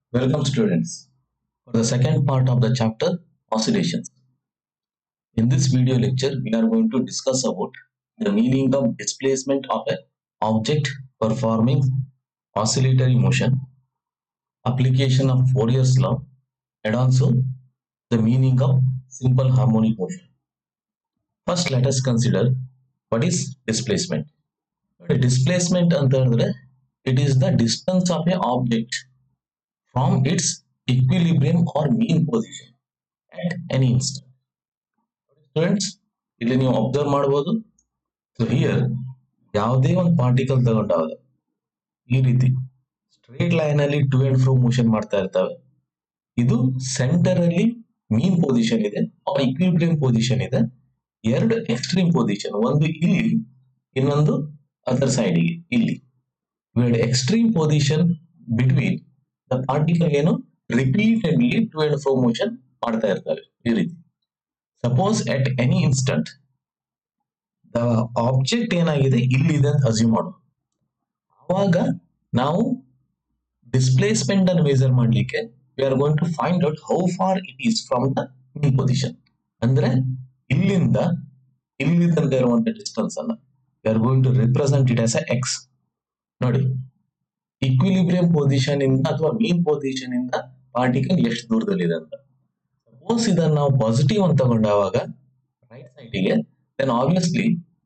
Welcome students for the second part of the chapter oscillations. In this video lecture we are going to discuss about the meaning of displacement of a object performing oscillatory motion, application of Fourier's law and also the meaning of simple harmonic motion. First let us consider what is displacement. Displacement ಅಂತ ಹೇಳಿದ್ರೆ it is the distance of a object from its equilibrium or mean position at any instant students ಇಲ್ಲಿ ನೀವು observe ಮಾಡಬಹುದು so here ಯಾವುದೇ ಒಂದು particle ತಗೊಂಡಾಗ ಈ ರೀತಿ ಸ್ಟ್ರೇಟ್ ಲೈನ್ ಅಲ್ಲಿ ಟು ಅಂಡ್ ಫ್ರೋ ಮೋಷನ್ ಮಾಡ್ತಾ ಇರ್ತವೆ ಇದು ಸೆಂಟರ್ ಅಲ್ಲಿ ಮೀನ್ ಪೊಸಿಷನ್ ಇದೆ ಆರ್ ಇಕ್ವಿಲಿಬ್ರಿಯಂ ಪೊಸಿಷನ್ ಇದೆ ಎರಡು ಎಕ್ಸ್ಟ್ರೀಮ್ ಪೊಸಿಷನ್ ಒಂದು ಇಲ್ಲಿ ಇನ್ನೊಂದು ಅದರ್ ಸೈಡಿಗೆ ಇಲ್ಲಿ extreme position between the particle ಏನು repeatedly to and fro motion ಮಾಡ್ತಾ ಇರ್ತವೆ ಈ ರೀತಿ suppose at any instant the object ಏನಾಗಿದೆ ಇಲ್ಲಿದೆ ಅಂತ ಅಸ್ಯೂಮ್ ಮಾಡು ಅವಾಗ ನಾವು ಡಿಸ್ಪ್ಲೇಸ್ಮೆಂಟ್ ಅನ್ನು ಮೆಜರ್ ಮಾಡ್ಲಿಕ್ಕೆ we are going to find out how far it is from the mean position ಅಂದ್ರೆ ಇಲ್ಲಿಂದ ಇಲ್ಲಿ ತನಕ ಇರುವಂತ ಡಿಸ್ಟೆನ್ಸ್ ಅನ್ನ we are going to represent it as a x ನೋಡಿ ಇಕ್ವಿಲಿಬ್ರಿಯಂ ಪೊಸಿಷನ್ ಇಂದ ಅಥವಾ ಮೀನ್ ಪೊಸಿಷನ್ ಇಂದ ಪಾರ್ಟಿಕಲ್ ಎಷ್ಟು ದೂರದಲ್ಲಿದೆ ಅಂತ ಸಪೋಸ್ ಇದನ್ನ ನಾವು ಪಾಸಿಟಿವ್ ಅಂತ ತಗೊಂಡಾಗ ರೈಟ್ ಸೈಡಿಗೆ ದೆನ್ ಆಬ್ವಿಯಸ್ಲಿ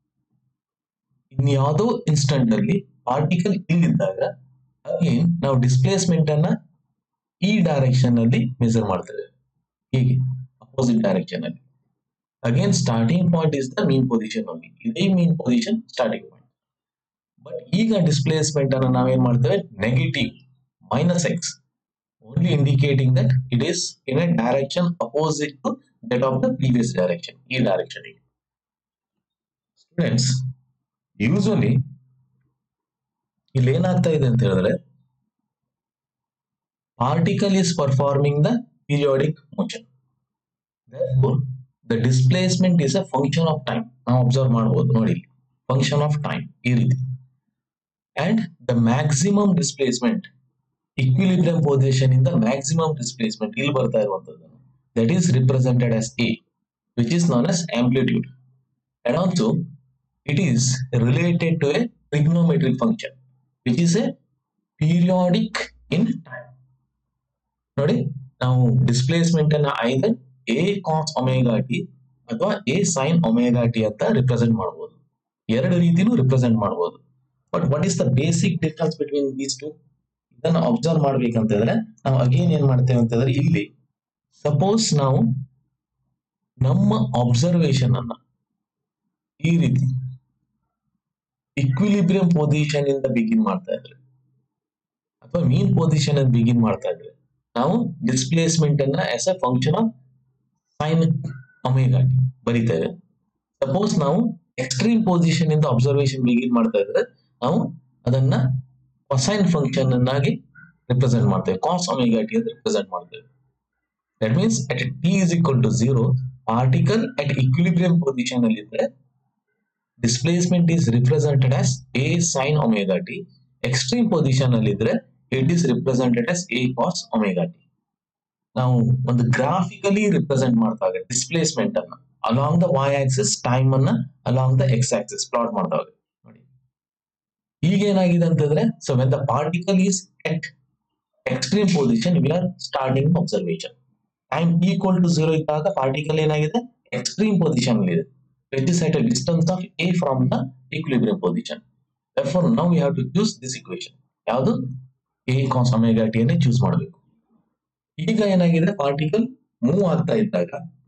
ಇನ್ಯಾವುದೋ ಇನ್ಸ್ಟಂಟ್ ಅಲ್ಲಿ ಪಾರ್ಟಿಕಲ್ ಇಲ್ಲಿದ್ದಾಗ ಅಗೇನ್ ನಾವು ಡಿಸ್ಪ್ಲೇಸ್ಮೆಂಟ್ ಅನ್ನ ಈ ಡೈರೆಕ್ಷನ್ ಅಲ್ಲಿ ಮೆಜರ್ ಮಾಡ್ತೇವೆ ಹೀಗೆ ಅಪೋಸಿಟ್ ಡೈರೆಕ್ಷನ್ ಅಲ್ಲಿ again starting point is the mean position ಅಲ್ಲಿ ಇದೇ mean position starting point but ಈಗ ಡಿಸ್ಪ್ಲೇಸ್ಮೆಂಟ್ ಅನ್ನು ನಾವೇನ್ ಮಾಡ್ತೇವೆ negative minus x only indicating that it is in a direction opposite to that of the previous direction ಈ direction students usually ಇಲ್ಲಿ ಏನಾಗ್ತಾ ಇದೆ ಅಂತ ಹೇಳಿದ್ರೆ particle is performing the periodic motion therefore the displacement is a function of time ನಾವು observe ಮಾಡಬಹುದು ನೋಡಿ function of time ಈ ರೀತಿ and the maximum displacement equilibrium position ಇಂದ ಮ್ಯಾಕ್ಸಿಮಮ್ ಡಿಸ್ಪ್ಲೇಸ್ಮೆಂಟ್ ಇಲ್ಲಿ ಬರ್ತಾ ಇರುವಂತದ್ದು that is represented as a which is known as amplitude and also it is related to a trigonometric function which is a periodic in time ನೋಡಿ ನಾವು displacement ಅನ್ನ either a cos omega t ಅಥವಾ A sine omega t ಅಂತ represent ಮಾಡಬಹುದು ಎರಡು ರೀತಿನೂ represent ಮಾಡಬಹುದು but what is the basic difference between these two ಇದನ್ನು ಅಬ್ಸರ್ವ್ ಮಾಡ್ಬೇಕಂತಂದ್ರೆ ನಾವು ಅಗೇನ್ ಏನ್ ಮಾಡ್ತೇವೆ ಅಂತಂದ್ರೆ ಇಲ್ಲಿ ಸಪೋಸ್ ನಾವು ನಮ್ಮ ಅಬ್ಸರ್ವೇಷನ್ ಅನ್ನ ಈ ರೀತಿ ಇಕ್ವಿಲಿಬ್ರಿಯಂ ಪೊಸಿಷನ್ ಇಂದ ಬಿಗಿನ್ ಮಾಡ್ತಾ ಇದ್ರೆ ಅಥವಾ ಮೀನ್ ಪೊಸಿಷನ್ ಅಂತ ಬಿಗಿನ್ ಮಾಡ್ತಾ ಇದ್ರೆ ನಾವು ಡಿಸ್ಪ್ಲೇಸ್ಮೆಂಟ್ ಅನ್ನ as a function of sine omega t ಬರಿತೇವೆ ಸಪೋಸ್ ನಾವು ಎಕ್ಸ್ಟ್ರೀಮ್ ಪೊಸಿಷನ್ ಇಂದ ಅಬ್ಸರ್ವೇಷನ್ ಬಿಗಿನ್ ಮಾಡ್ತಾ ಇದ್ರೆ ನಾವು ಅದನ್ನ ಕೊಸೈನ್ ಫಂಕ್ಷನ್ ಅನ್ನಾಗಿ ರಿಪ್ರೆಸೆಂಟ್ ಮಾಡ್ತೇವೆ ಕಾಸ್ ಒಮೆಗಾ ಟಿ ಅಂತ ರಿಪ್ರೆಸೆಂಟ್ ಮಾಡ್ತೇವೆ that means at t is equal to zero particle at equilibrium position ಅಲ್ಲಿ ಇದ್ರೆ displacement is represented as A sine omega t extreme position ಅಲ್ಲಿ ಇದ್ರೆ it is represented as A cos omega t ನಾವು ಒಂದು graphically represent ಮಾಡ್ತಾಗ displacement ಅನ್ನ along the Y axis time ಅನ್ನ along the X axis plot ಮಾಡ್ತಾವೆ ನೋಡಿ ಈಗ ಏನಾಗಿದೆ ಅಂತಂದ್ರೆ so when the particle is at extreme position we are starting observation time equal to zero ಇದ್ದಾಗ ಪಾರ್ಟಿಕಲ್ ಏನಾಗಿದೆ ಎಕ್ಸ್ಟ್ರೀಮ್ ಪೊಸಿಷನ್ ಅಲ್ಲಿ ಇದೆ which is at a distance of A from the equilibrium position for now you have to choose this equation ಯಾವುದು A cos omega t ಅನ್ನು choose ಮಾಡಬೇಕು ಈಗ ಏನಾಗಿದೆ particle move ಆಗ್ತಾ ಇದ್ದಾಗ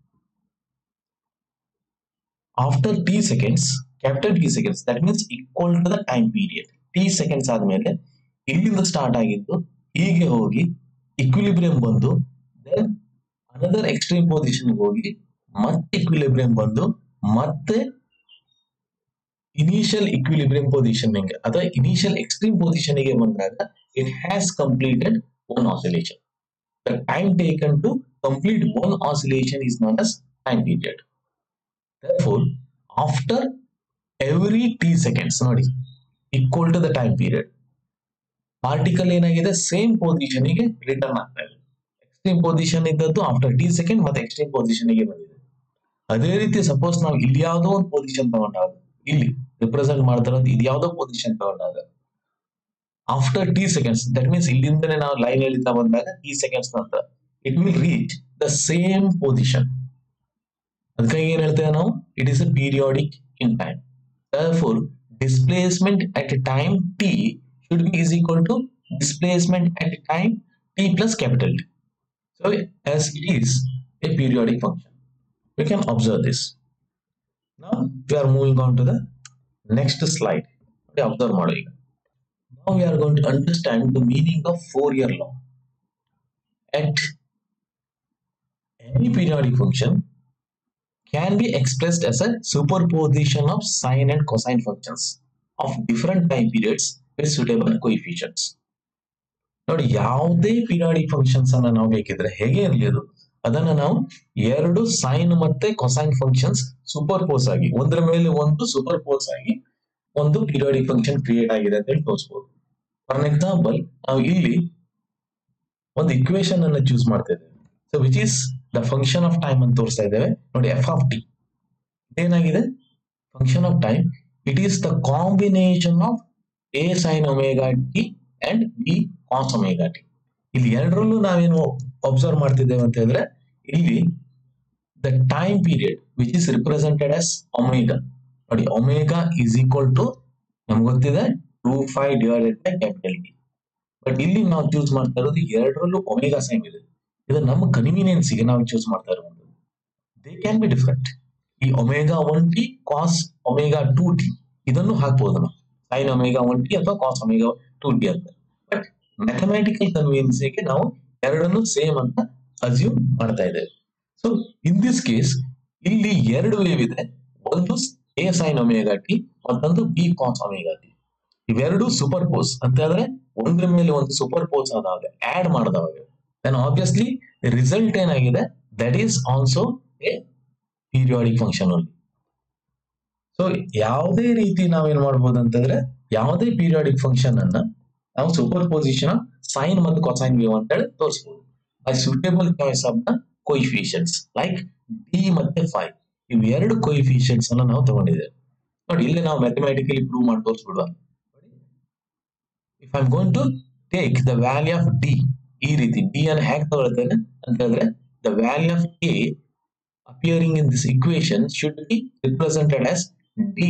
after T seconds capital T seconds that means equal to the time period T seconds ಆದ್ಮೇಲೆ ಇಲ್ಲಿಂದ start ಆಗಿದ್ದು ಹೀಗೆ ಹೋಗಿ ಇಕ್ವಿಲಿಬ್ರಿಯಂ ಬಂದು ದೆನ್ ಅನದರ್ ಎಕ್ಸ್ಟ್ರೀಮ್ ಪೊಸಿಷನ್ ಹೋಗಿ ಮತ್ತೆ ಇಕ್ವಿಲಿಬ್ರಿಯಂ ಬಂದು ಮತ್ತೆ ಇನಿಷಿಯಲ್ ಇಕ್ವಿಲಿಬ್ರಿಯಂ ಪೊಸಿಷನ್ ಅಥವಾ ಇನಿಷಿಯಲ್ ಎಕ್ಸ್ಟ್ರೀಮ್ ಪೊಸಿಷನ್ ಗೆ ಬಂದಾಗ it has completed one oscillation the time taken to complete one oscillation is known as time period. Therefore, after every t seconds, ನೋಡಿ equal to the time period, particle ಏನಾಗಿದೆ same position ಗೆ return ಆಗ್ತಾ ಇದೆ extreme position ಇದ್ದದ್ದು after T second ಮತ್ತೆ extreme position ಗೆ ಬಂದಿದೆ ಅದೇ ರೀತಿ ಸಪೋಸ್ ನಾವು ಇಲ್ಲಿ ಯಾವುದೋ ಒಂದು ಪೊಸಿಷನ್ ತಗೊಂಡಾಗ ಇಲ್ಲಿ ರಿಪ್ರೆಸೆಂಟ್ ಮಾಡ್ತಿರೋದು ಇದು ಯಾವುದೋ ಪೊಸಿಷನ್ ತಗೊಂಡಾಗ after T seconds that means ಇಲ್ಲಿಂದನೇ ನಾವು ಲೈನ್ ಎಳಿತಾ ಬಂದಾಗ ಟಿ ಸೆಕೆಂಡ್ಸ್ ನಂತರ it will reach the same position ಅದಕ್ಕಾಗಿ ಏನ್ ಹೇಳ್ತೇವೆ ನಾವು it is a periodic in time for displacement at time t should be is equal to displacement at time t plus capital T so as it is a periodic function we can observe this. Now we are moving on to the next slide. Okay, observe ಮಾಡಿ ಈಗ. Now we are going to understand the meaning of Fourier law. At any periodic function can be expressed as a superposition of sine and cosine functions of different time periods with suitable coefficients. ನೋಡಿ ಯಾವುದೇ periodic functions ಅನ್ನ ನಾವು ಬೇಕಿದ್ರೆ ಹೇಗೆ ಇರಲಿ ಅದು ಅದನ್ನ ನಾವು ಎರಡು ಸೈನ್ ಮತ್ತೆ ಕೊಸೈನ್ ಫಂಕ್ಷನ್ಸ್ ಸೂಪರ್ ಪೋಸ್ ಆಗಿ ಒಂದರ ಮೇಲೆ ಒಂದು ಸೂಪರ್ ಪೋಸ್ ಆಗಿ ಒಂದು ಪೀರಿಯಾಡಿಕ್ ಫಂಕ್ಷನ್ ಕ್ರಿಯೇಟ್ ಆಗಿದೆ ಅಂತ ಹೇಳಿ ತೋರಿಸಬಹುದು ಫಾರ್ ಎಕ್ಸಾಂಪಲ್ ನಾವು ಇಲ್ಲಿ ಒಂದು ಇಕ್ವೇಶನ್ ಅನ್ನ ಚೂಸ್ ಮಾಡ್ತಾ ಇದ್ದೇವೆ so which is the function of time ಅಂತ ತೋರಿಸ್ತಾ ಇದ್ದೇವೆ ನೋಡಿ ಎಫ್ ಆಫ್ ಟಿ ಏನಾಗಿದೆ function of time it is the combination of A sine omega t and B cos omega t ಇಲ್ಲಿ ಎರಡರಲ್ಲೂ ನಾವೇನು ಅಬ್ಸರ್ವ್ ಮಾಡ್ತಿದ್ದೇವೆ ಅಂತ ಹೇಳಿದ್ರೆ ಇಲ್ಲಿ the time period which is represented as omega ನೋಡಿ ಒಮೇಗಾ ಈಸ್ ಈಕ್ವಲ್ ಟು ನಮ್ಗೆ ಗೊತ್ತಿದೆ two pi divided by capital T but ಇಲ್ಲಿ ನಾವು ಚೂಸ್ ಮಾಡ್ತಾ ಇರೋದು ಎರಡರಲ್ಲೂ ಒಮೇಗಾ ಸೈನ್ ಇದೆ ಇದು ನಮ್ಮ ಕನ್ವೀನಿಯನ್ಸ್ ಗೆ ನಾವು ಚೂಸ್ ಮಾಡ್ತಾ ಇರೋದು ದೇ ಕ್ಯಾನ್ ಬಿ ಡಿಫರೆಂಟ್ ಈ omega one t cos omega two t ಇದನ್ನು ಹಾಕ್ಬೋದು ನಾವು ಸೈನ್ ಒಮೇಗಾ ಒನ್ ಟಿ ಅಥವಾ ಕಾಸ್ ಒಮೇಗಾ ಟೂ ಟಿ ಅಂತ ಬಟ್ ಮ್ಯಾಥಮ್ಯಾಟಿಕಲ್ ಕನ್ವೀನಿಯನ್ಸ್ಗೆ ನಾವು ಎರಡನ್ನು ಸೇಮ್ ಅಂತ ಅಸ್ಯೂಮ್ ಮಾಡ್ತಾ ಇದ್ದೇವೆ ಸೊ ಇನ್ ದಿಸ್ ಕೇಸ್ ಇಲ್ಲಿ ಎರಡು ವೇವ್ ಇದೆ ಒಂದು ಎ ಸೈನ್ ಒಮೇಗಾ ಟಿ ಮತ್ತೊಂದು ಬಿ ಕಾಸ್ ಒಮೇಗಾ ಟಿ ಇವೆರಡು ಸೂಪರ್ ಪೋಸ್ ಅಂತ ಹೇಳಿದ್ರೆ ಒಂದ್ರ ಮೇಲೆ ಒಂದು ಸೂಪರ್ ಪೋಸ್ ಆದಾಗ ಆಡ್ ಮಾಡಿದವಾಗ ದೆನ್ ಆಬ್ವಿಯಸ್ಲಿ ರಿಸಲ್ಟ್ ಏನಾಗಿದೆ that is also a periodic function ಅಲ್ಲಿ ಸೊ ಯಾವುದೇ ರೀತಿ ನಾವೇನ್ ಮಾಡ್ಬೋದು ಅಂತಂದ್ರೆ ಯಾವುದೇ ಪೀರಿಯಾಡಿಕ್ ಫಂಕ್ಷನ್ ಅನ್ನ ನಾವು ಸೂಪರ್ ಪೊಸಿಷನ್ ಸೈನ್ ಮತ್ತು ಕೊಸೈನ್ ವೇವ್ ಅಂತ ಹೇಳಿ ತೋರಿಸಬಹುದು by suitable choice of the coefficients like D ಮತ್ತೆ ಫೈವ್ ಇವ್ ಎರಡು ಕೊಯಿಫಿಷಿಯನ್ಸ್ ಅನ್ನ ನಾವು ತಗೊಂಡಿದ್ದೇವೆ ನೋಡಿ ಇಲ್ಲಿ ನಾವು ಮ್ಯಾಥಮೆಟಿಕಲಿ ಪ್ರೂವ್ ಮಾಡಿ ತೋರಿಸ್ಬಿಡುವ if I going to take the value of D ಈ ರೀತಿ ಡಿ ಅನ್ನು ಹೇಗೆ ತಗೊಳ್ತೇನೆ ಅಂತ ಹೇಳಿದ್ರೆ the value of A appearing in this equation should be represented as D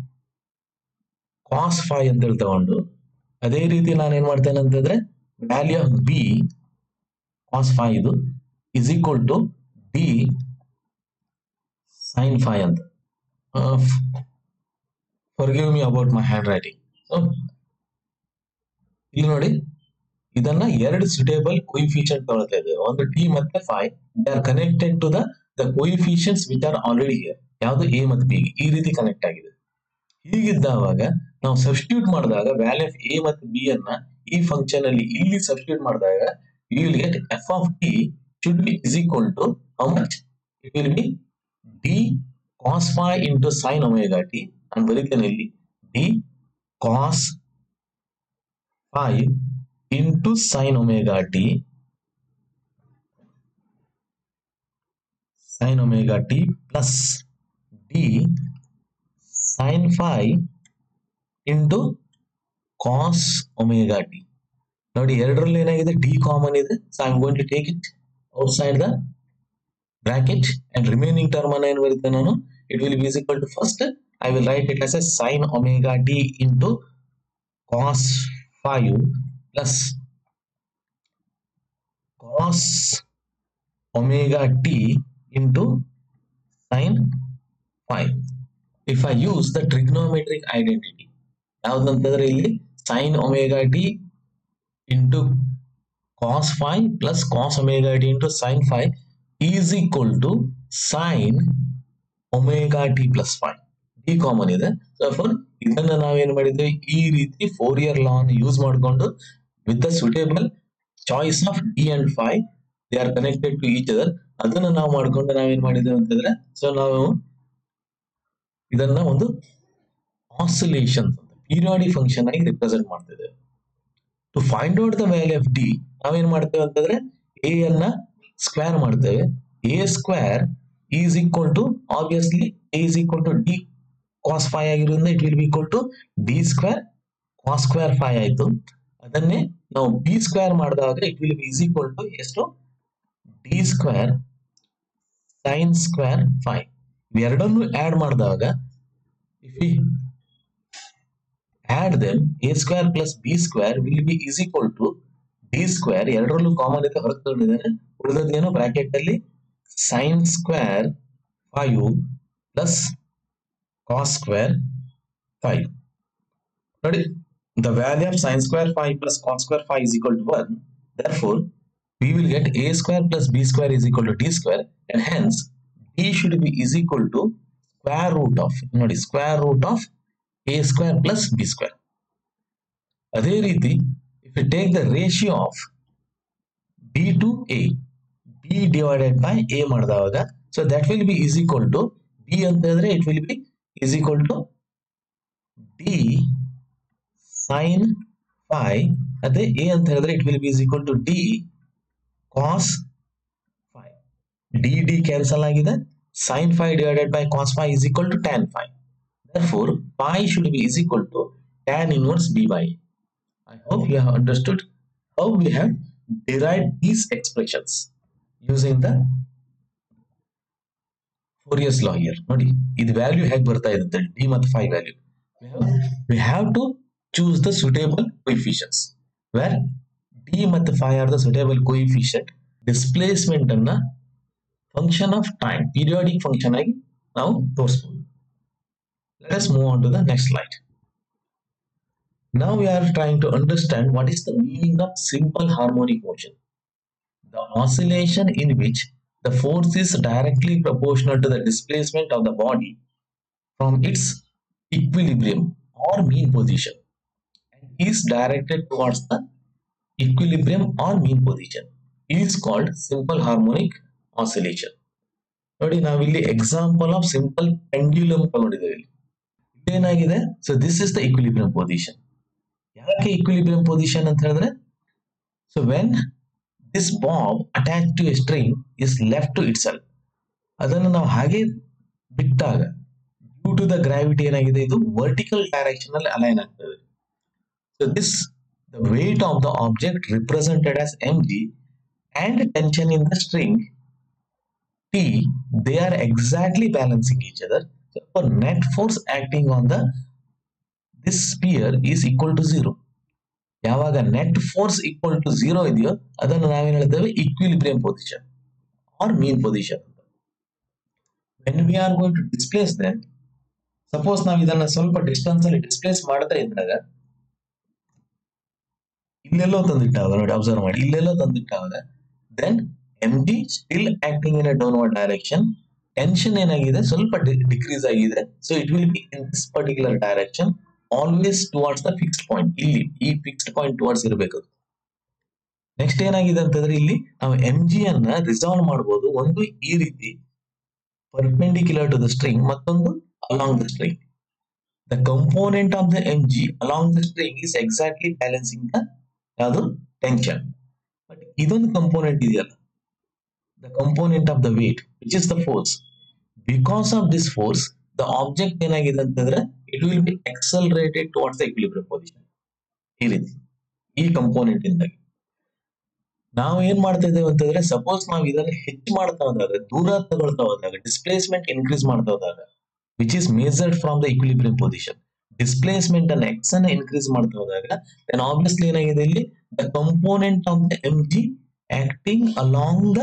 cos phi ಅಂತ ಹೇಳಿ ತಗೊಂಡು ಅದೇ ರೀತಿ ನಾನು ಏನ್ ಮಾಡ್ತೇನೆ ಅಂತಂದ್ರೆ value of B cos phi ಇದು is equal to D sine phi ಅಂತ forgive me about my handwriting ಇಲ್ಲಿ ನೋಡಿ ಇದನ್ನ ಎರಡು ಸುಟೇಬಲ್ ಕೊಯಿಫಿಷಿಯಂಟ್ ತಗೊಳ್ತಾ ಇದ್ದೇವೆ ಒಂದು ಟಿ ಮತ್ತೆ phi they are connected to the the coefficients which are already here ಯಾವುದು ಎ ಮತ್ತು ಬಿ ಈ ರೀತಿ ಕನೆಕ್ಟ್ ಆಗಿದೆ ಹೀಗಿದ್ದಾವಾಗ ನಾವು ಸಬ್ಸ್ಟಿಟ್ಯೂಟ್ ಮಾಡಿದಾಗ ವ್ಯಾಲ್ಯೂ ಆಫ್ ಎ ಮತ್ತು ಬಿ ಅನ್ನ ಈ ಫಂಕ್ಷನ್ ಅಲ್ಲಿ ಇಲ್ಲಿ ಸಬ್ಸ್ಟಿಟ್ಯೂಟ್ ಮಾಡಿದಾಗ you will get F of t should be is equal to how much it will be D cos phi into sine omega t ನಾನು ಬರೀತೇನೆ ಇಲ್ಲಿ D cos phi into sine omega t sine omega t plus D sine phi into cos omega t ನೋಡಿ ಎರಡರಲ್ಲಿ ಏನಾಗಿದೆ D common ಇದೆ so I going to take it outside the bracket and remaining term ಅನ್ನ ಏನು ಬರುತ್ತೆ ನಾನು it will be equal to first I will write it as A sine omega t into cos phi plus cos omega t into sine phi if I use the trigonometric identity ಯಾವ್ದಂತಂದ್ರೆ ಇಲ್ಲಿ sign omega t into cos phi plus cos omega t into sine phi is equal to sine omega t plus phi D common ಇದೆ for ಇದನ್ನ ನಾವೇನ್ ಮಾಡಿದ್ವಿ ಈ ರೀತಿ four year ಲಾ ಅನ್ನು use ಮಾಡಿಕೊಂಡು with the suitable choice of D and phi they are connected to each other ಅದನ್ನ ನಾವು ಮಾಡ್ಕೊಂಡು ನಾವೇನ್ ಮಾಡಿದ್ದೇವೆ ಅಂತಂದ್ರೆ ಸೊ ನಾವು ಇದನ್ನ ಒಂದು ಆಸಿಲೇಷನ್ ಪೀರಿಯಾಡಿಕ್ ಫಂಕ್ಷನ್ ಆಗಿ ರಿಪ್ರೆಸೆಂಟ್ ಮಾಡ್ತಿದ್ದೇವೆ to find out the value of D ನಾವೇನ್ ಮಾಡ್ತೇವೆ ಅಂತಂದ್ರೆ ಎ ಅನ್ನ ಸ್ಕ್ವೇರ್ ಮಾಡ್ತೇವೆ A square is equal to obviously A is equal to D cos phi ಆಗಿರೋದ್ರಿಂದ it will be equal to D square cos square phi ಆಯ್ತು ಅದನ್ನೇ ನಾವು B square ಮಾಡಿದಾಗ it will be is equal to ಎಷ್ಟು D square sine square phi ಇವೆರಡನ್ನು add ಮಾಡಿದಾಗ if we add then A square plus B square will be is equal to D square ಎರಡರಲ್ಲೂ common ಇದೆ ಹೊರಗೆ ತಗೊಂಡಿದ್ದೇನೆ ಉಳಿದದ್ದೇನು bracket ಅಲ್ಲಿ sine square phi plus cos square phi ನೋಡಿ the value of sine square phi plus cos square phi is equal to 1 therefore we will get a square plus b square is equal to d square and hence d should be is equal to square root of ನೋಡಿ square root of a square plus b square ಅದೇ ರೀತಿ if you take the ratio of b to a b divided by a ಮಾಡಿದಾಗ so that will be is equal to b ಅಂತ ಹೇಳಿದ್ರೆ it will be is equal to d sin phi ಅದೇ a ಅಂತ ಹೇಳಿದ್ರೆ it will be is equal to D cos phi D D cancel ಆಗಿದೆ sin phi divided by cos phi is equal to tan phi therefore phi should be is equal to tan inverse d by a i hope you have understood how we have derived these expressions using the Fourier's law here ನೋಡಿ ಇದು value ಹೇಗೆ ಬರ್ತಾ ಇದೆ D ಮತ್ತು phi value we have to choose the suitable coefficients where d ಮತ್ತು phi are the suitable coefficient displacement ಅನ್ನ function of time periodic function ಆಗಿ ನಾವು ತೋರಿಸಬಹುದು let us move on to the next slide now we are trying to understand what is the meaning of simple harmonic motion the oscillation in which the force is directly proportional to the displacement of the body from its equilibrium or mean position and is directed towards the equilibrium or mean position is called simple harmonic oscillation ನೋಡಿ ನಾವಿಲ್ಲಿ example of simple pendulum ತಗೊಂಡಿದ್ದೇವೆ ಇಲ್ಲಿ ಏನಾಗಿದೆ so this is the equilibrium position ಯಾಕೆ equilibrium position ಅಂತ ಹೇಳಿದ್ರೆ so when this bob attach to a string is left to itself ಅದನ್ನು ನಾವು ಹಾಗೆ ಬಿಟ್ಟಾಗ ಡ್ಯೂ ಟು ದ ಗ್ರಾವಿಟಿ ಏನಾಗಿದೆ ಇದು ವರ್ಟಿಕಲ್ ಡೈರೆಕ್ಷನ್ ಅಲ್ಲಿ ಅಲೈನ್ ಆಗ್ತದೆ so this the weight of the object represented as m g and tension in the string T they are exactly balancing each other for net force acting on the this sphere is equal to zero ಯಾವಾಗ net force equal to zero ಇದೆಯೋ ಅದನ್ನು ನಾವೇನ್ ಹೇಳ್ತೇವೆ equilibrium position or mean position ಅಂತ when we are going to displace then suppose ನಾವು ಇದನ್ನ ಸ್ವಲ್ಪ distance ಅಲ್ಲಿ ಡಿಸ್ಪ್ಲೇಸ್ ಮಾಡ್ತಾ ಇದ್ದಾಗ ಇಲ್ಲೆಲ್ಲೋ ತಂದಿಟ್ಟಾಗ ನೋಡಿ ಅಬ್ಸರ್ವ್ ಮಾಡಿ ಇಲ್ಲೆಲ್ಲೋ ತಂದಿಟ್ಟಾಗ then m g still acting in a downward direction tension ಏನಾಗಿದೆ ಸ್ವಲ್ಪ ಡಿಕ್ರೀಸ್ ಆಗಿದೆ so it will be in this particular direction always towards the fixed point ಇಲ್ಲಿ ಈ ಫಿಕ್ಸ್ಡ್ ಪಾಯಿಂಟ್ ಟುವಾರ್ಡ್ಸ್ ಇರಬೇಕು ನೆಕ್ಸ್ಟ್ ಏನಾಗಿದೆ ಅಂತಂದ್ರೆ ಇಲ್ಲಿ ನಾವು ಎಂ ಜಿ ಅನ್ನ ರಿಸಾಲ್ವ್ ಮಾಡಬಹುದು ಒಂದು ಈ ರೀತಿ ಪರ್ಪೆಂಡಿಕ್ಯುಲರ್ ಟು ದ ಸ್ಟ್ರಿಂಗ್ ಮತ್ತೊಂದು along the string the component of the m g along the string is exactly balancing the ಯಾವುದು ಟೆನ್ಷನ್ ಬಟ್ ಇದೊಂದು ಕಂಪೋನೆಂಟ್ ಇದೆಯಲ್ಲ the component of the weight which is the force because of this force the object ಏನಾಗಿದೆ ಅಂತಂದ್ರೆ it will be accelerated towards the equilibrium position ಈ ರೀತಿ ಈ component ಇಂದಾಗಿ ನಾವು ಏನ್ ಮಾಡ್ತಾ ಇದ್ದೇವೆ ಅಂತಂದ್ರೆ ಸಪೋಸ್ ನಾವು ಇದನ್ನ ಹೆಚ್ಚು ಮಾಡ್ತಾ ಹೋದಾಗ ದೂರ ತಗೊಳ್ತಾ ಹೋದಾಗ ಡಿಸ್ಪ್ಲೇಸ್ಮೆಂಟ್ ಇನ್ಕ್ರೀಸ್ ಮಾಡ್ತಾ ಹೋದಾಗ which is measured from the equilibrium position displacement ಅನ್ನ ಎಕ್ಸ್ ಅನ್ನ ಇನ್ಕ್ರೀಸ್ ಮಾಡ್ತಾ ಹೋದಾಗ ದೆನ್ ಆಬ್ವಿಯಸ್ಲಿ ಏನಾಗಿದೆ ಇಲ್ಲಿ the component of the m g acting along the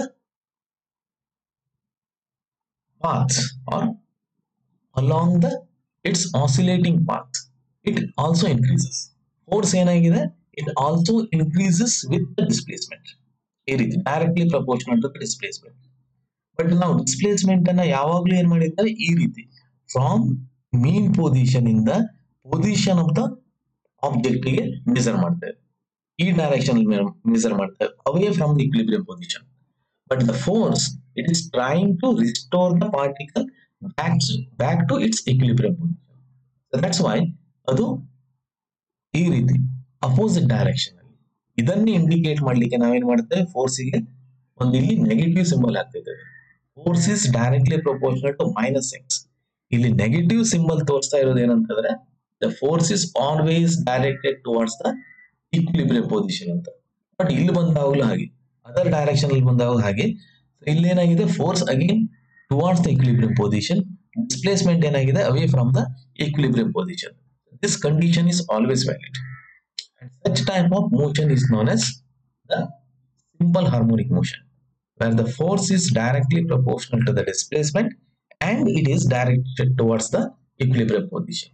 path or along the its oscillating path it also increases force ಏನಾಗಿದೆ it also increases with the displacement ಈ ರೀತಿ directly proportional to displacement but ನಾವು displacement ಅನ್ನ ಯಾವಾಗ್ಲೂ ಏನ್ ಮಾಡಿದ್ದಾರೆ ಈ ರೀತಿ ಫ್ರಾಮ್ ಮೀನ್ ಪೊಸಿಷನ್ ಇಂದ ಪೊಸಿಷನ್ ಆಫ್ ದ ಆಬ್ಜೆಕ್ಟ್ ಗೆ ಮೆಜರ್ ಮಾಡ್ತೇವೆ ಈ ಡೈರೆಕ್ಷನ್ ಮೆಜರ್ ಮಾಡ್ತೇವೆ away from the equilibrium position but the force it is trying to restore the particle back back to its equilibrium position so that's why ಅದು ಈ ರೀತಿ opposite direction ಅಲ್ಲಿ ಇದನ್ನೇ indicate ಮಾಡ್ಲಿಕ್ಕೆ ನಾವೇನ್ ಮಾಡ್ತೇವೆ ಫೋರ್ಸಿಗೆ ಒಂದು ಇಲ್ಲಿ ನೆಗೆಟಿವ್ ಸಿಂಬಲ್ ಹಾಕ್ತಿದ್ದೇವೆ force is directly proportional to minus X ಇಲ್ಲಿ ನೆಗೆಟಿವ್ ಸಿಂಬಲ್ ತೋರಿಸ್ತಾ ಇರೋದು ಏನಂತಂದ್ರೆ the force is always directed towards the equilibrium position ಅಂತ ಬಟ್ ಇಲ್ಲಿ ಬಂದಾಗಲೂ ಹಾಗೆ ಅದರ್ ಡೈರೆಕ್ಷನ್ ಅಲ್ಲಿ ಬಂದಾಗ ಹಾಗೆ ಇಲ್ಲಿ ಏನಾಗಿದೆ force again towards the equilibrium position displacement ಏನಾಗಿದೆ away from the equilibrium position this condition is always valid and such type of motion is known as the simple harmonic motion where the force is directly proportional to the displacement and it is directed towards the equilibrium position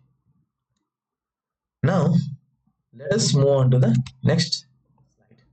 now let us move on to the next slide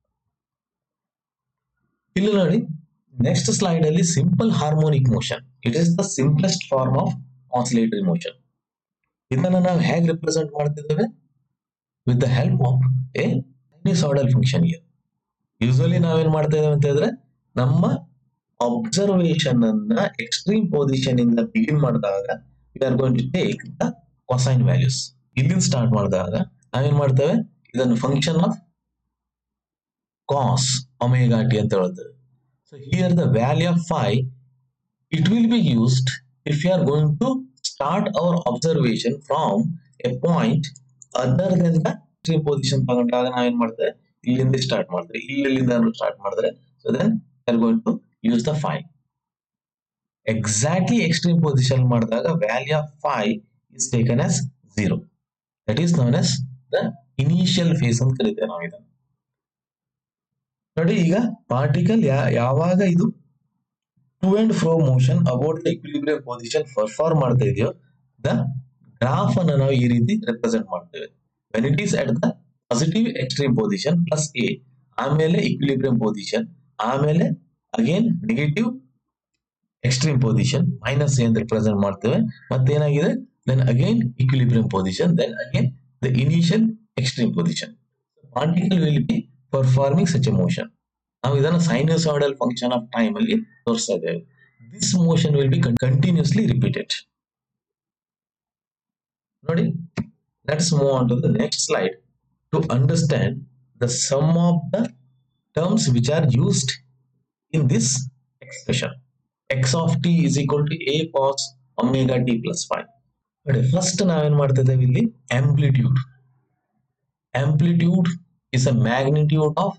ಇಲ್ಲಿ ನೋಡಿ next slide ಅಲ್ಲಿ simple harmonic motion it is the simplest form of oscillatory motion ಇದನ್ನ ನಾವು ಹೇಗೆ represent ಮಾಡ್ತಿದ್ದೇವೆ with the help of a sinusoidal function here usually ನಾವೇನ್ ಮಾಡ್ತಾ ಇದ್ದೇವೆ ಅಂತ ಹೇಳಿದ್ರೆ ನಮ್ಮ ಅಬ್ಸರ್ವೇಷನ್ ಅನ್ನ ಎಕ್ಸ್ಟ್ರೀಮ್ ಪೊಸಿಷನ್ ಇಂದ ಬಿಗಿನ್ ಮಾಡಿದಾಗ we are going to take the cosine values ಇಲ್ಲಿಂದ ಸ್ಟಾರ್ಟ್ ಮಾಡಿದಾಗ ನಾವೇನ್ ಮಾಡ್ತೇವೆ ಇದನ್ನು function of cos omega t ಅಂತ ಹೇಳ್ತೇವೆ so here the value of phi it will be used if you are going to start our observation from a point other than the extreme position ತಗೊಂಡಾಗ ನಾವೇನ್ ಮಾಡ್ತೇವೆ ಇಲ್ಲಿಂದ start ಮಾಡ್ತೇವೆ ಇಲ್ಲಿಂದ start ಮಾಡಿದ್ರೆ so then are going to use the phi exactly extreme position ಮಾಡಿದಾಗ value of phi is taken as zero that is known as the initial phase ಅಂತ ಕರಿತೇವೆ ನಾವು ಇದನ್ನು ನೋಡಿ ಈಗ ಪಾರ್ಟಿಕಲ್ ಯಾವಾಗ ಇದು to and fro motion about the equilibrium position perform ಮಾಡ್ತಾ ಇದೆಯೋ ದ ಗ್ರಾಫ್ ಅನ್ನು ನಾವು ಈ ರೀತಿ ರೆಪ್ರೆಸೆಂಟ್ ಮಾಡ್ತೇವೆ when it is at the positive extreme position plus A ಆಮೇಲೆ ಇಕ್ವಿಲಿಬ್ರಿಯಂ ಪೊಸಿಷನ್ ಆಮೇಲೆ again negative extreme position minus A ಅಂತ ರೆಪ್ರೆಸೆಂಟ್ ಮಾಡ್ತೇವೆ ಮತ್ತೇನಾಗಿದೆ then again equilibrium position then again the initial extreme position particle will be performing such a motion ನಾವು ಇದನ್ನ sinusoidal function of time ಅಲ್ಲಿ ತೋರಿಸ್ತಾ ಇದ್ದೇವೆ this motion will be continuously repeated ನೋಡಿ let's move on to the next slide to understand the some of the terms which are used in this expression x of t is equal to a cos omega t plus phi ನೋಡಿ first ನಾವೇನ್ ಮಾಡ್ತಾ ಇದ್ದೇವೆ ಇಲ್ಲಿ amplitude amplitude is a magnitude of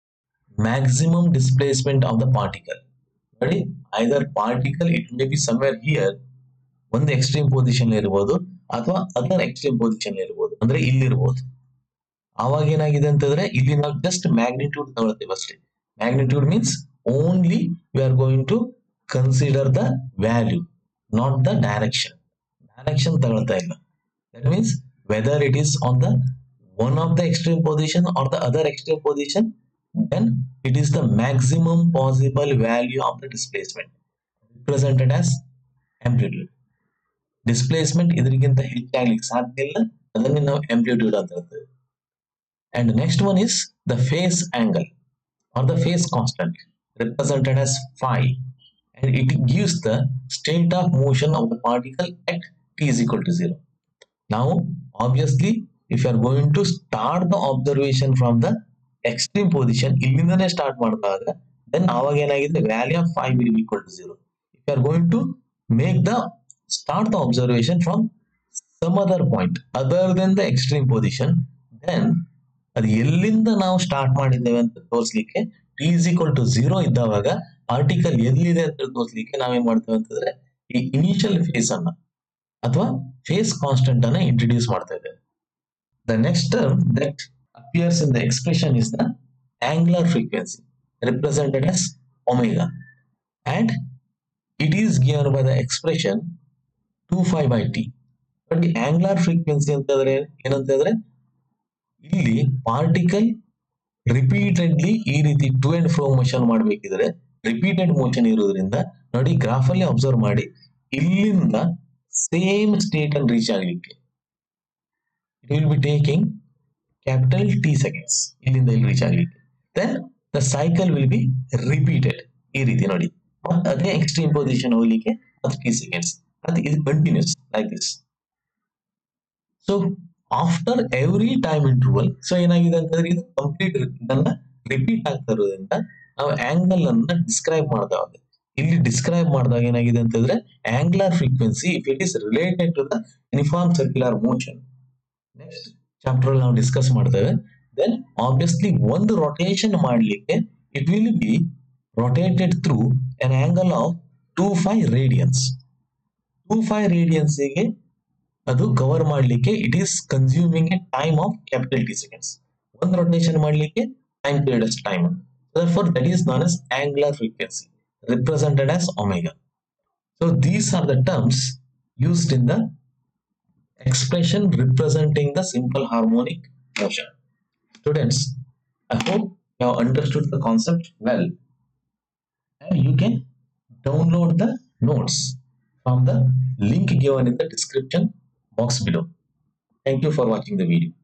maximum displacement of the particle. ನೋಡಿ either particle it may be somewhere here ಒಂದು extreme position ಇರ್ಬೋದು ಅಥವಾ other extreme position ಇರ್ಬೋದು ಅಂದ್ರೆ ಇಲ್ಲಿರ್ಬೋದು ಆವಾಗ ಏನಾಗಿದೆ ಅಂತಂದ್ರೆ ಇಲ್ಲಿ ನಾವು ಜಸ್ಟ್ ಮ್ಯಾಗ್ನಿಟ್ಯೂಡ್ ತಗೊಳ್ತೇವೆ ಅಷ್ಟೇ magnitude means only we are going to consider the value not the direction direction ತಗೊಳ್ತಾ ಇಲ್ಲ that means whether it is on the one of the extreme position or the other extreme position then it is the maximum possible value of the displacement represented as amplitude displacement ಇದಕ್ಕಿಂತ ಹೆಚ್ಚಾಗ್ಲಿಕ್ಕೆ ಸಾಧ್ಯ ಇಲ್ಲ ಅದನ್ನೇ ನಾವು amplitude ಅಂತ ಹೇಳ್ತೇವೆ and next one is the phase angle or the phase constant represented as phi and it gives the state of motion of the particle at t is equal to zero ನಾವು obviously if you are going to start the observation from the extreme position ಇಲ್ಲಿಂದನೇ start ಮಾಡಿದಾಗ then ಆವಾಗ ಏನಾಗಿದೆ value of phi will equal to zero if you are going to make the start the observation from some other point other then the extreme position then ಅದು ಎಲ್ಲಿಂದ ನಾವು start ಮಾಡಿದ್ದೇವೆ ಅಂತ ತೋರಿಸ್ಲಿಕ್ಕೆ t is equal to zero ಇದ್ದಾವಾಗ particle ಎಲ್ಲಿದೆ ಅಂತ ತೋರಿಸ್ಲಿಕ್ಕೆ ನಾವೇನ್ ಮಾಡ್ತೇವೆ ಅಂತಂದ್ರೆ ಈ ಇನಿಷಿಯಲ್ ಫೇಸ್ ಅನ್ನ ಅಥವಾ ಫೇಸ್ ಕಾನ್ಸ್ಟೆಂಟ್ ಅನ್ನ ಇಂಟ್ರೊಡ್ಯೂಸ್ ಮಾಡ್ತಾ ಇದ್ದೇವೆ the next term that appears in the expression is the angular frequency represented as omega and it is given by the expression 2 phi by t but the angular frequency ಅಂತಂದ್ರೆ ಏನಂತ ಹೇಳಿದ್ರೆ ಇಲ್ಲಿ particle repeatedly ಈ ರೀತಿ to and fro motion ಮಾಡಬೇಕಿದ್ರೆ repeated motion ಇರೋದ್ರಿಂದ ನೋಡಿ graph ಅಲ್ಲಿ ಅಬ್ಸರ್ವ್ ಮಾಡಿ ಇಲ್ಲಿಂದ ಸೇಮ್ ಸ್ಟೇಟ್ ಅಲ್ಲಿ ರೀಚ್ ಆಗ್ಲಿಕ್ಕೆ it will be taking capital T seconds ಇಲ್ಲಿಂದ ಇಲ್ಲಿ ರೀಚ್ ಆಗ್ಲಿಕ್ಕೆ then the cycle will be repeated ಈ ರೀತಿ ನೋಡಿ ಮತ್ತೆ ಅದೇ ಎಕ್ಸ್ಟ್ರೀಮ್ ಪೊಸಿಷನ್ ಹೋಗ್ಲಿಕ್ಕೆ ಅದು ಟಿ ಸೆಕೆಂಡ್ಸ್ ಅದು ಇದು continues like this so after every time interval so ಏನಾಗಿದೆ ಅಂತಂದ್ರೆ ಇದು ಕಂಪ್ಲೀಟ್ ಇದನ್ನ ರಿಪೀಟ್ ಆಗ್ತಾ ಇರೋದ್ರಿಂದ ನಾವು ಆಂಗಲ್ ಅನ್ನ ಡಿಸ್ಕ್ರೈಬ್ ಮಾಡ್ತಾ ಇಲ್ಲಿ ಡಿಸ್ಕ್ರೈಬ್ ಮಾಡಿದಾಗ ಏನಾಗಿದೆ ಅಂತಂದ್ರೆ angular frequency if it is related to the uniform circular motion next chapter ನಾವು ಡಿಸ್ಕಸ್ ಮಾಡ್ತೇವೆ ದೆನ್ ಆಬ್ವಿಯಸ್ಲಿ ಒಂದು ರೊಟೇಷನ್ ಮಾಡಲಿಕ್ಕೆ it will be rotated through an angle of two pi radians two pi ರೇಡಿಯನ್ಸ್ಗೆ ಅದು cover ಮಾಡಲಿಕ್ಕೆ it is consuming a time of capital T seconds ಒಂದು rotation ಮಾಡಲಿಕ್ಕೆ time period ಅಷ್ಟು time therefore that is known as angular frequency represented as omega so these are the terms used in the expression representing the simple harmonic motion students i hope you have understood the concept well and you can download the notes from the link given in the description box below thank you for watching the video